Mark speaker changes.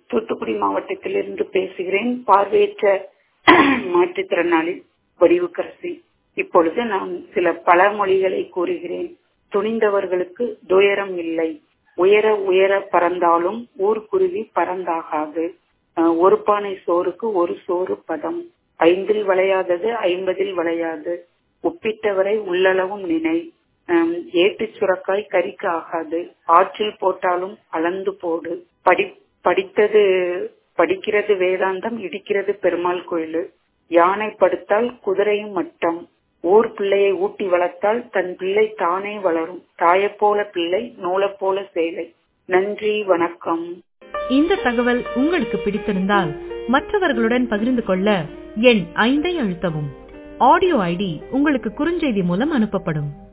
Speaker 1: தூத்துக்குடி மாவட்டத்திலிருந்து பேசுகிறேன் பார்வையற்ற மாற்றுத்திறனாளி வடிவுக்கரசி இப்பொழுது நான் சில பழமொழிகளை கூறுகிறேன் துணிந்தவர்களுக்கு துயரம் இல்லை உயர உயர பறந்தாலும் ஊர்க்குருவி பறந்தாகாது அஹ் ஒரு பானை சோறுக்கு ஒரு சோறு பதம் ஐந்தில் விளையாதது ஐம்பதில் விளையாது உப்பிட்டவரை உள்ளளவும் நினை அஹ் ஏட்டுச் சுரக்காய் கறிக்கு ஆகாது ஆற்றில் போட்டாலும் அளந்து போடு படி படித்தது படிக்கிறது வேதாந்தம் இடிக்கிறது பெருமாள் கோயில் யானை படுத்தால் குதிரையும் மட்டம் ஊர் பிள்ளையை ஊட்டி வளர்த்தால் தன் பிள்ளை தானே வளரும் தாயைப் போல பிள்ளை நூலைப் போல சேலை நன்றி வணக்கம்
Speaker 2: இந்த தகவல் உங்களுக்கு பிடித்திருந்தால் மற்றவர்களுடன் பகிர்ந்து கொள்ள எண் ஐந்தை அழுத்தவும் ஆடியோ ஐடி உங்களுக்கு குறுஞ்செய்தி மூலம் அனுப்பப்படும்